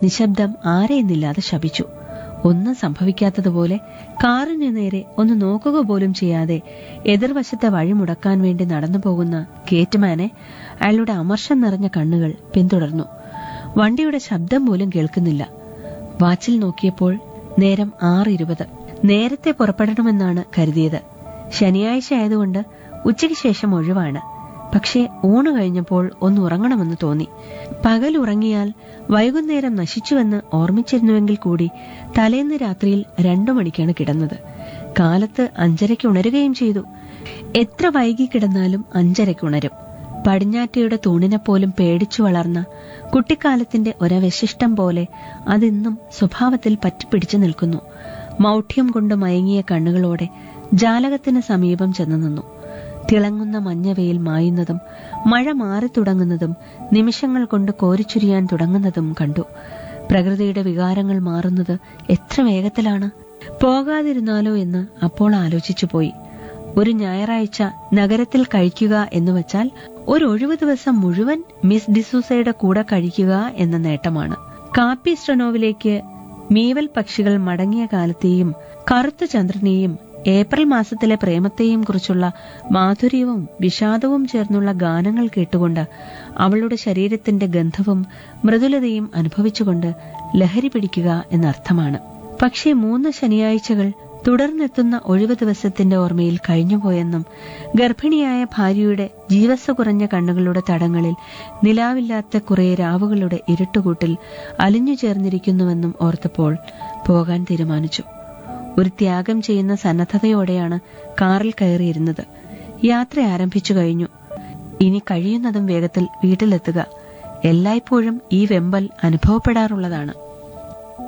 നിശബ്ദം ആരെയെന്നില്ലാതെ ശപിച്ചു ഒന്നും സംഭവിക്കാത്തതുപോലെ കാറിന് നേരെ ഒന്ന് നോക്കുക പോലും ചെയ്യാതെ എതിർവശത്തെ വഴി മുടക്കാൻ വേണ്ടി നടന്നു പോകുന്ന കേറ്റ്മാനെ അയാളുടെ അമർഷം നിറഞ്ഞ കണ്ണുകൾ പിന്തുടർന്നു വണ്ടിയുടെ ശബ്ദം പോലും കേൾക്കുന്നില്ല വാച്ചിൽ നോക്കിയപ്പോൾ നേരം ആറ് ഇരുപത് നേരത്തെ പുറപ്പെടണമെന്നാണ് കരുതിയത് ശനിയാഴ്ച ആയതുകൊണ്ട് ഉച്ചയ്ക്ക് ശേഷം ഒഴിവാണ് പക്ഷേ ഊണ് കഴിഞ്ഞപ്പോൾ ഒന്ന് ഉറങ്ങണമെന്ന് തോന്നി പകൽ ഉറങ്ങിയാൽ വൈകുന്നേരം നശിച്ചുവെന്ന് ഓർമ്മിച്ചിരുന്നുവെങ്കിൽ കൂടി തലേന്ന് രാത്രിയിൽ രണ്ടു മണിക്കാണ് കിടന്നത് കാലത്ത് അഞ്ചരയ്ക്ക് ഉണരുകയും ചെയ്തു എത്ര വൈകി കിടന്നാലും അഞ്ചരയ്ക്ക് ഉണരും പടിഞ്ഞാറ്റയുടെ തൂണിനെപ്പോലും പേടിച്ചു വളർന്ന കുട്ടിക്കാലത്തിന്റെ ഒരവശിഷ്ടം പോലെ അതിന്നും സ്വഭാവത്തിൽ പറ്റിപ്പിടിച്ചു നിൽക്കുന്നു മൗഢ്യം കൊണ്ട് മയങ്ങിയ കണ്ണുകളോടെ ജാലകത്തിന് സമീപം ചെന്നു നിന്നു തിളങ്ങുന്ന മഞ്ഞവെയിൽ മായുന്നതും മഴ മാറി തുടങ്ങുന്നതും നിമിഷങ്ങൾ കൊണ്ട് കോരിച്ചുരിയാൻ തുടങ്ങുന്നതും കണ്ടു പ്രകൃതിയുടെ വികാരങ്ങൾ മാറുന്നത് എത്ര വേഗത്തിലാണ് പോകാതിരുന്നാലോ എന്ന് അപ്പോൾ ആലോചിച്ചു പോയി ഒരു ഞായറാഴ്ച നഗരത്തിൽ കഴിക്കുക എന്ന് വച്ചാൽ ഒരു ഒഴിവു ദിവസം മുഴുവൻ മിസ് ഡിസൂസയുടെ കൂടെ കഴിക്കുക എന്ന നേട്ടമാണ് കാപ്പി സ്ട്രനോവിലേക്ക് മീവൽ പക്ഷികൾ മടങ്ങിയ കാലത്തെയും കറുത്ത ചന്ദ്രനെയും ഏപ്രിൽ മാസത്തിലെ പ്രേമത്തെയും കുറിച്ചുള്ള മാധുര്യവും വിഷാദവും ചേർന്നുള്ള ഗാനങ്ങൾ കേട്ടുകൊണ്ട് അവളുടെ ശരീരത്തിന്റെ ഗന്ധവും മൃദുലതയും അനുഭവിച്ചുകൊണ്ട് ലഹരി പിടിക്കുക എന്നർത്ഥമാണ് പക്ഷേ മൂന്ന് ശനിയാഴ്ചകൾ തുടർന്നെത്തുന്ന ഒഴിവ് ദിവസത്തിന്റെ ഓർമ്മയിൽ കഴിഞ്ഞുപോയെന്നും ഗർഭിണിയായ ഭാര്യയുടെ ജീവസ് കുറഞ്ഞ കണ്ണുകളുടെ തടങ്ങളിൽ നിലാവില്ലാത്ത കുറെ രാവുകളുടെ ഇരുട്ടുകൂട്ടിൽ അലിഞ്ഞു ചേർന്നിരിക്കുന്നുവെന്നും ഓർത്തപ്പോൾ പോകാൻ തീരുമാനിച്ചു ഒരു ത്യാഗം ചെയ്യുന്ന സന്നദ്ധതയോടെയാണ് കാറിൽ കയറിയിരുന്നത് യാത്ര ആരംഭിച്ചു കഴിഞ്ഞു ഇനി കഴിയുന്നതും വേഗത്തിൽ വീട്ടിലെത്തുക എല്ലായ്പ്പോഴും ഈ വെമ്പൽ അനുഭവപ്പെടാറുള്ളതാണ്